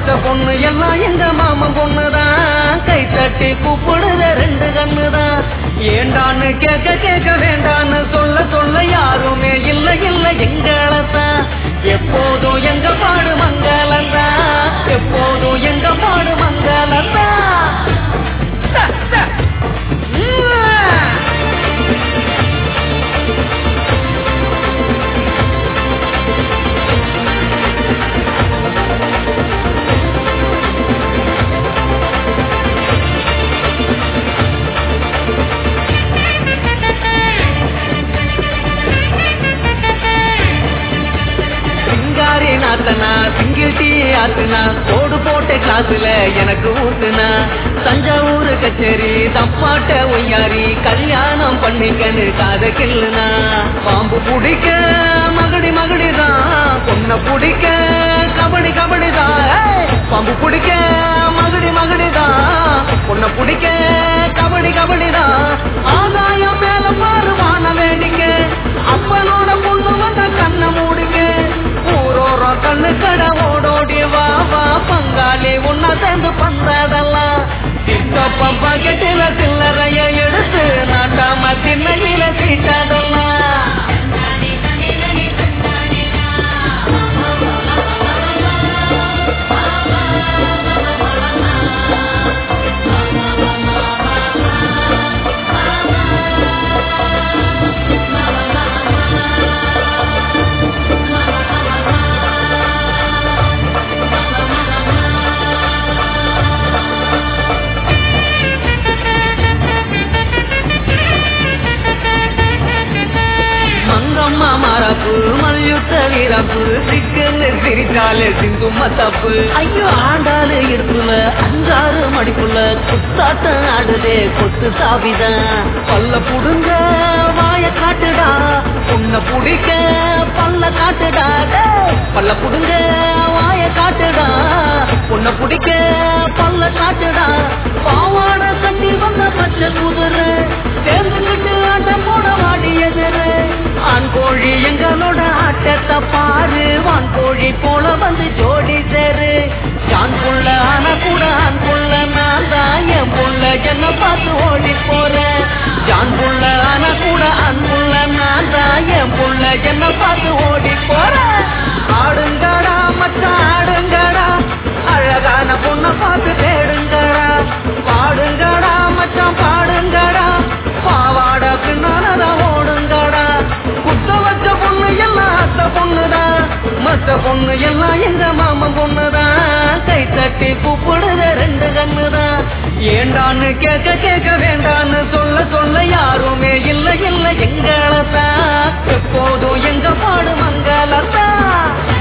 மத்த பொண்ணு எல்லாம் எங்க மாமன் பொண்ணுதான் கை தட்டி கூப்பிடுற ரெண்டு கண்ணுதான் ஏண்டான்னு கேட்க கேட்க வேண்டான்னு சொல்ல சொல்ல யாருமே இல்ல இல்ல எங்களத்தான் எப்போதும் எங்க பாடு மங்களந்தான் எப்போதும் எங்க பாடு மங்களந்தான் த, த. உம். சிங்காரி நாத்தனா சிங்கிள் டீ ஆத்துனா கோடு போட்ட கிளாஸ்ல எனக்கு ஊத்துனா தஞ்சாவூர் கச்சேரி தப்பாட்ட ஒய்யாரி கல்யாணம் பண்ணிக்கன்னு காத கில்லுனா பாம்பு பிடிக்க மகடி மகடிதான் பொண்ண பிடிக்க கபடி கபடிதான் ஏய்! பாம்பு பிடிக்க மகடி மகடிதான் பொண்ண பிடிக்க கபடி கபடிதான் ஆதாயம் மேல பாரு வான வேடிக்கை அப்பனோட பொண்ணு வந்த கண்ணை மூடிக்க ஊரோரம் கண்ணு கடை ஓடோடி வா வா பங்காளி உன்ன சேர்ந்து பண்றதெல்லாம் சித்தப்பம் பாக்கெட்டில சில்லறைய எடுத்து நாட்டாம திண்ணையில சீட்டதெல்லாம் மங்கம்மா மாறாப்பு மல்யுத்த வீரப்பு சிக்கன்னு சிரிச்சாலே சிந்தும் தப்பு ஐயோ ஆண்டாளு இடுப்புல அஞ்சாறு மடிப்புல குத்தாட்டம் ஆடுதே கொத்து சாவிதான் பல்ல புடுங்க வாய காட்டுடா உன்னை புடிக்க பல்ல காட்டுடா டேய். பல்ல புடுங்க வாய காட்டுடா உன்னை புடிக்க பல்ல காட்டுடா பாவாட கட்டி வந்த பச்சை குதிரை சேர்ந்துக்கிட்டு ஆட்டம் போட வாடியது ஆண் கோழி எங்களோட ஆட்டத்தை பாரு வான் கோழி போல வந்து ஜோடி சேரு ஜான் புள்ள ஆன கூட ஆண் புள்ள நான் தான் என் புள்ள என்ன பார்த்து ஓடி போறேன் ஜான் புள்ள ஆன கூட ஆண் புள்ள நான் தான் என் புள்ள என்ன பார்த்து ஓடி போறேன் ஆடுங்கடா மச்சான் ஆடுங்கடா அழகான பொண்ணை பார்த்து தேடுங்கடா பாடுங்கடா மச்சான் பாடுங்கடா பாவாட பின்னாலதான் ஓடுங்கடா குத்த வச்ச பொண்ணு எல்லாம் அத்த பொண்ணுதான் மத்த பொண்ணு எல்லாம் எங்க மாமன் பொண்ணுதான் கை தட்டி கூப்பிடுற ரெண்டு கண்ணுதான் ஏண்டான்னு கேட்க கேட்க வேண்டான்னு சொல்ல சொல்ல யாருமே இல்ல இல்ல எங்களத்தான் எப்போதும் எங்க பாடு மங்களத்தான்